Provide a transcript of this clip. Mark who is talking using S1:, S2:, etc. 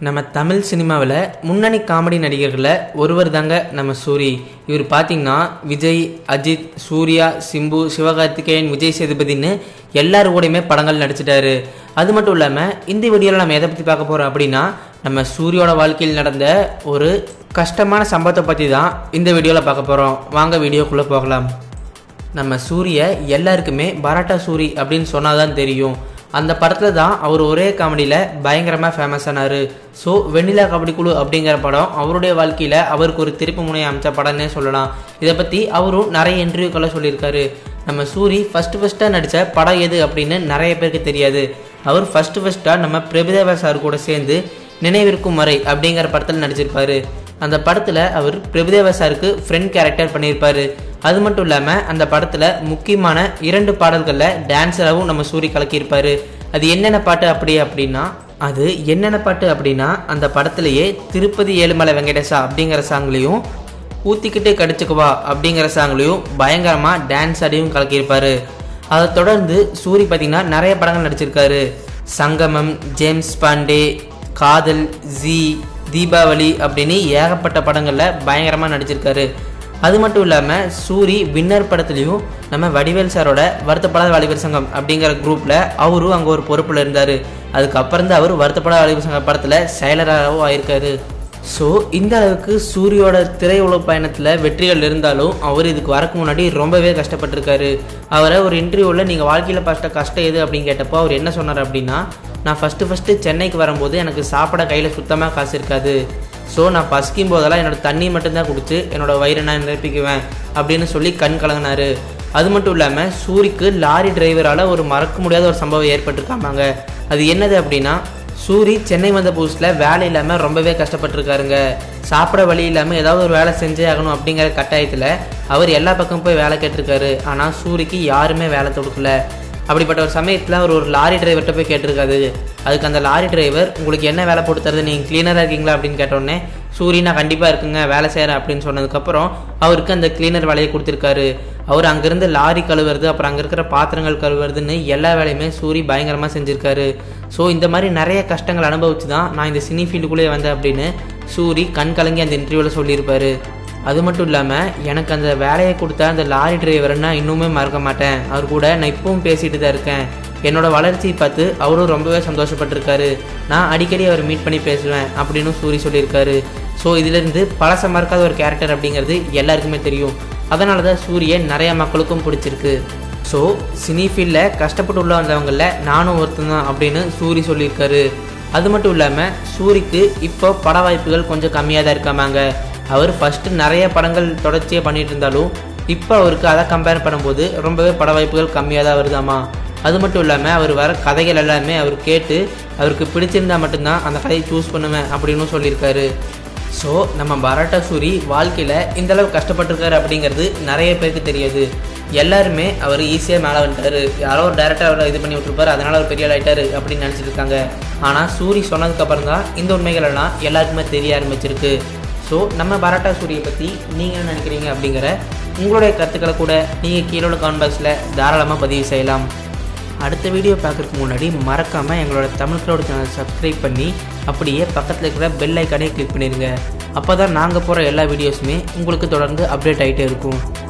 S1: நம்ம தமிழ் சினிமாவில் முன்னணி காமெடி நடிகர்களில் ஒருவர் தாங்க நம்ம சூரி இவர் பார்த்தீங்கன்னா விஜய் அஜித் சூர்யா சிம்பு சிவகார்த்திகேயன் விஜய் சேதுபதினு எல்லாரு கூடயுமே படங்கள் நடிச்சிட்டாரு அது மட்டும் இல்லாமல் இந்த வீடியோவில் நம்ம எதை பற்றி பார்க்க போகிறோம் அப்படின்னா நம்ம சூரியோட வாழ்க்கையில் நடந்த ஒரு கஷ்டமான சம்பவத்தை பற்றி தான் இந்த வீடியோவில் பார்க்க போகிறோம் வாங்க வீடியோக்குள்ளே போகலாம் நம்ம சூரிய எல்லாருக்குமே பராட்டா சூரி அப்படின்னு சொன்னாதான் தெரியும் அந்த படத்தில் தான் அவர் ஒரே காமெடியில் பயங்கரமாக ஃபேமஸ் ஆனார் ஸோ வெண்ணிலா கபடி குழு அப்படிங்கிற படம் அவருடைய வாழ்க்கையில் அவருக்கு ஒரு திருப்பு முனையை அமைச்ச படம்னே சொல்லலாம் இதை பற்றி அவரும் நிறைய இன்டர்வியூக்களை சொல்லியிருக்காரு நம்ம சூரி ஃபஸ்ட்டு ஃபஸ்ட்டாக நடித்த படம் எது அப்படின்னு நிறைய பேருக்கு தெரியாது அவர் ஃபஸ்ட்டு ஃபஸ்ட்டாக நம்ம பிரபுதேவா சார் கூட சேர்ந்து நினைவிருக்கும் வரை அப்படிங்கிற படத்தில் நடிச்சிருப்பாரு அந்த படத்தில் அவர் பிரபுதேவா சாருக்கு ஃப்ரெண்ட் கேரக்டர் பண்ணியிருப்பாரு அது மட்டும் இல்லாமல் அந்த படத்தில் முக்கியமான இரண்டு பாடல்களில் டான்ஸராகவும் நம்ம சூரி கலக்கியிருப்பாரு அது என்னென்ன பாட்டு அப்படி அப்படின்னா அது என்னென்ன பாட்டு அப்படின்னா அந்த படத்திலேயே திருப்பதி ஏழுமலை வெங்கடேசா அப்படிங்கிற சாங்லேயும் ஊத்திக்கிட்டே கடிச்சுக்குவா அப்படிங்கிற சாங்லேயும் பயங்கரமாக டான்ஸ் ஆடியும் கலக்கியிருப்பாரு அதை தொடர்ந்து சூரி பார்த்திங்கன்னா நிறைய படங்கள் நடிச்சிருக்காரு சங்கமம் ஜேம்ஸ் பாண்டே காதல் ஜி தீபாவளி அப்படின்னு ஏகப்பட்ட படங்களில் பயங்கரமாக நடிச்சிருக்காரு அது மட்டும் இல்லாமல் சூரி வின்னர் படத்துலையும் நம்ம வடிவேல் சாரோட வருத்தப்படாத வாலிபர் சங்கம் அப்படிங்கிற குரூப்பில் அவரும் அங்கே ஒரு பொறுப்பில் இருந்தார் அதுக்கப்புறம் தான் அவர் வருத்தப்படாத வாலிபர் சங்கம் படத்தில் செயலராகவும் ஆயிருக்காரு ஸோ இந்த அளவுக்கு சூரியோட திரையுலக பயணத்தில் வெற்றிகள் இருந்தாலும் அவர் இதுக்கு வரக்கு முன்னாடி ரொம்பவே கஷ்டப்பட்டிருக்காரு அவரை ஒரு இன்டர்வியூவில் நீங்கள் வாழ்க்கையில் பட்ட கஷ்டம் எது அப்படின்னு கேட்டப்போ அவர் என்ன சொன்னார் அப்படின்னா நான் ஃபஸ்ட்டு ஃபஸ்ட்டு சென்னைக்கு வரும்போது எனக்கு சாப்பிட கையில் சுத்தமாக காசு இருக்காது ஸோ நான் பசிக்கும் போதெல்லாம் என்னோட தண்ணி மட்டும்தான் குடிச்சு என்னோட வயிறை நான் நிரப்பிக்குவேன் அப்படின்னு சொல்லி கண் கலங்கினாரு அது மட்டும் இல்லாமல் சூரிக்கு லாரி டிரைவரால் ஒரு மறக்க முடியாத ஒரு சம்பவம் ஏற்பட்டிருக்காமாங்க அது என்னது அப்படின்னா சூரி சென்னை வந்த புதுசில் வேலை இல்லாமல் ரொம்பவே கஷ்டப்பட்டிருக்காருங்க சாப்பிட வழி இல்லாமல் ஏதாவது ஒரு வேலை செஞ்சே ஆகணும் அப்படிங்கிற கட்டாயத்தில் அவர் எல்லா பக்கம் போய் வேலை கேட்டிருக்காரு ஆனால் சூரிக்கு யாருமே வேலை கொடுக்கல அப்படிப்பட்ட ஒரு சமயத்தில் அவர் ஒரு லாரி டிரைவர்கிட்ட போய் கேட்டிருக்காரு அதுக்கு அந்த லாரி டிரைவர் உங்களுக்கு என்ன வேலை போட்டு தருது நீங்கள் க்ளீனராக இருக்கீங்களா அப்படின்னு கேட்டோடனே சூரி நான் கண்டிப்பாக இருக்குங்க வேலை செய்கிறேன் அப்படின்னு சொன்னதுக்கப்புறம் அவருக்கு அந்த க்ளீனர் வேலையை கொடுத்துருக்காரு அவர் அங்கேருந்து லாரி கழுவுறது அப்புறம் அங்கே இருக்கிற பாத்திரங்கள் கழுவுறதுன்னு எல்லா வேலையுமே சூரி பயங்கரமாக செஞ்சுருக்காரு ஸோ இந்த மாதிரி நிறைய கஷ்டங்கள் அனுபவிச்சு தான் நான் இந்த சினி ஃபீல்டுக்குள்ளே வந்தேன் அப்படின்னு சூரி கண் கலங்கி அந்த இன்டர்வியூவில் சொல்லியிருப்பாரு அது மட்டும் இல்லாமல் எனக்கு அந்த வேலையை கொடுத்த அந்த லாரி டிரைவரை நான் இன்னுமே மறக்க மாட்டேன் அவர் கூட நான் இப்பவும் பேசிட்டு தான் இருக்கேன் என்னோட வளர்ச்சியை பார்த்து அவரும் ரொம்பவே சந்தோஷப்பட்டிருக்காரு நான் அடிக்கடி அவர் மீட் பண்ணி பேசுவேன் அப்படின்னு சூரி சொல்லியிருக்காரு ஸோ இதிலிருந்து பழச மறக்காத ஒரு கேரக்டர் அப்படிங்கிறது எல்லாருக்குமே தெரியும் அதனால தான் சூரிய நிறைய மக்களுக்கும் பிடிச்சிருக்கு ஸோ சினி ஃபீல்டில் கஷ்டப்பட்டு உள்ள வந்தவங்களில் நானும் ஒருத்தன் தான் அப்படின்னு சூரி சொல்லியிருக்காரு அது மட்டும் இல்லாமல் சூரிக்கு இப்போ பட வாய்ப்புகள் கொஞ்சம் கம்மியாக தான் இருக்காமாங்க அவர் ஃபஸ்ட்டு நிறைய படங்கள் தொடர்ச்சியாக பண்ணிட்டு இருந்தாலும் இப்போ அவருக்கு அதை கம்பேர் பண்ணும்போது ரொம்பவே பட வாய்ப்புகள் கம்மியாக தான் வருதாமா அது மட்டும் இல்லாமல் அவர் வர கதைகள் எல்லாமே அவர் கேட்டு அவருக்கு பிடிச்சிருந்தா மட்டும்தான் அந்த கதையை சூஸ் பண்ணுவேன் அப்படின்னு சொல்லியிருக்காரு ஸோ நம்ம பராட்டா சூரி வாழ்க்கையில் இந்தளவு கஷ்டப்பட்டிருக்காரு அப்படிங்கிறது நிறைய பேருக்கு தெரியாது எல்லாருமே அவர் ஈஸியாக மேலே வந்துட்டாரு யாரோ ஒரு டேரக்டர் அவரை இது பண்ணி விட்டுருப்பாரு அதனால் அவர் பெரிய ஆகிட்டாரு அப்படின்னு நினச்சிட்டு இருக்காங்க ஆனால் சூரி சொன்னதுக்கப்புறம் தான் இந்த உண்மைகள் எல்லாம் எல்லாருக்குமே தெரிய ஆரம்பிச்சிருக்கு ஸோ நம்ம பராட்டா சூரியை பற்றி நீங்கள் என்ன நினைக்கிறீங்க அப்படிங்கிற உங்களுடைய கருத்துக்களை கூட நீங்கள் கீழே உள்ள காமெண்ட் பாக்ஸில் தாராளமாக பதிவு செய்யலாம் அடுத்த வீடியோ பார்க்குறதுக்கு முன்னாடி மறக்காமல் எங்களோட தமிழ் க்ளவுட் சேனல் சப்ஸ்கிரைப் பண்ணி அப்படியே பக்கத்தில் இருக்கிற பெல் ஐக்கானே கிளிக் பண்ணிடுங்க அப்போ தான் நாங்கள் போகிற எல்லா வீடியோஸுமே உங்களுக்கு தொடர்ந்து அப்டேட் ஆகிட்டே இருக்கும்